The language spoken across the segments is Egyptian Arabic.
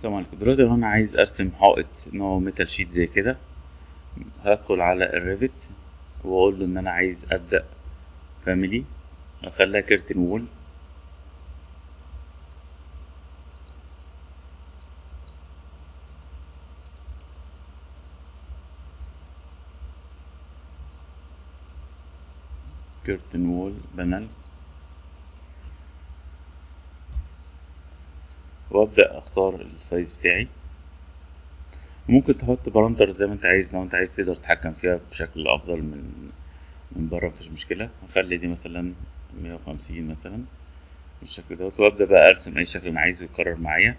السلام عليكم دلوقتي لو انا عايز ارسم حائط نوع ميتال شيت زي كده هدخل على الريفت واقول له ان انا عايز ابدا فاميلي اخليها كيرتن وول كيرتن وول بانل وابدا اختار السايز بتاعي ممكن تحط بارامتر زي ما انت عايز لو انت عايز تقدر تتحكم فيها بشكل افضل من من بره مفيش مشكله هخلي دي مثلا مية وخمسين مثلا بالشكل دوت وابدا بقى ارسم اي شكل انا عايزه يتكرر معايا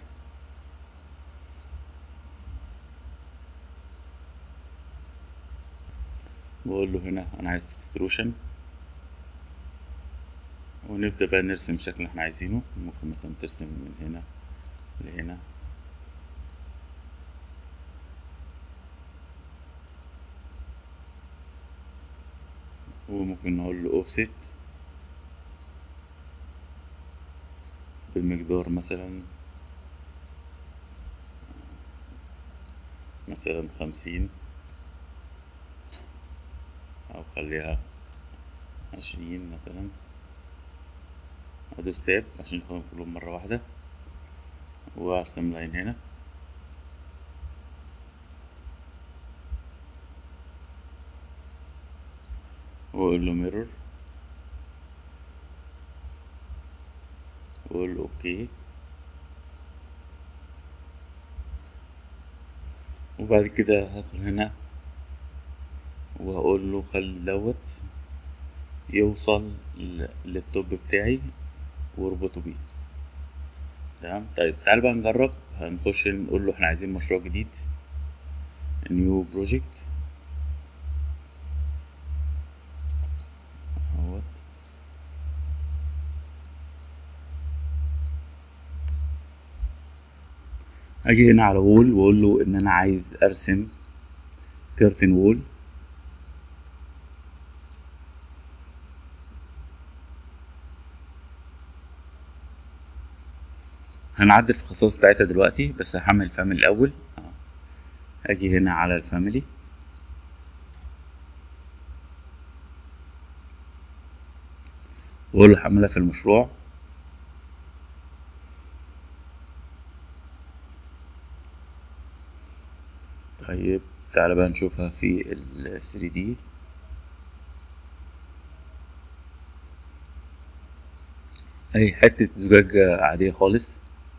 بقول له هنا انا عايز اكستروشن ونبدا بقى نرسم الشكل اللي احنا عايزينه ممكن مثلا ترسم من هنا لهنا وممكن نقول له اوفست بمقدار مثلا مثلا خمسين او خليها عشرين مثلا ادوس تاب عشان ناخدهم كلهم مرة واحدة وارسم لاين هنا واقول له ميرور واقول له اوكي وبعد كده هدخل هنا وهقول له خلي دوت يوصل للتوب بتاعي واربطه بيه تمام طيب تعال بقى نجرب هنخش نقول له احنا عايزين مشروع جديد نيو بروجكت اهوت اجي هنا على وول واقول له ان انا عايز ارسم كيرتن وول هنعدل في الخصائص بتاعتها دلوقتي بس هحمل الفاميلي الاول اجي هنا على الفاميلي واقول له حملها في المشروع طيب تعالى بقى نشوفها في ال 3 دي اهي حتة زجاجة عادية خالص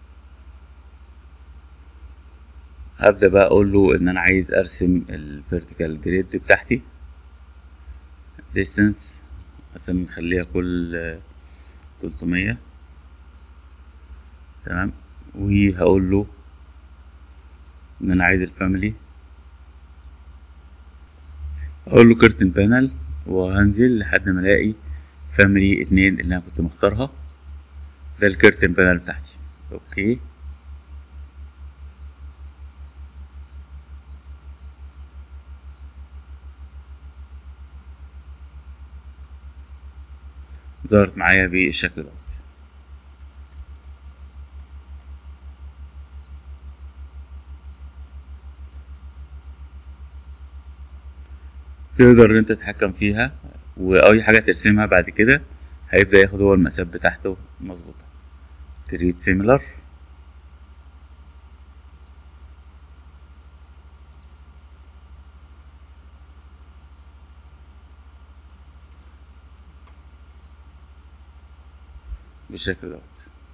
هبدأ بقى اقول له ان انا عايز ارسم الفيرتيكال جريد بتاعتي distance مثلا نخليها كل تلتمية تمام وهقول له ان انا عايز الفاميلي اقول له كرتن بانل وهنزل لحد ما الاقي فاميلي اتنين اللي انا كنت مختارها ده الكرتن بانل بتاعتي اوكي ظهرت معايا بالشكل دوت تقدر ان انت تتحكم فيها واي حاجه ترسمها بعد كده هيبدا ياخد هو المقاسات بتاعته مظبوطه create similar بالشكل دوت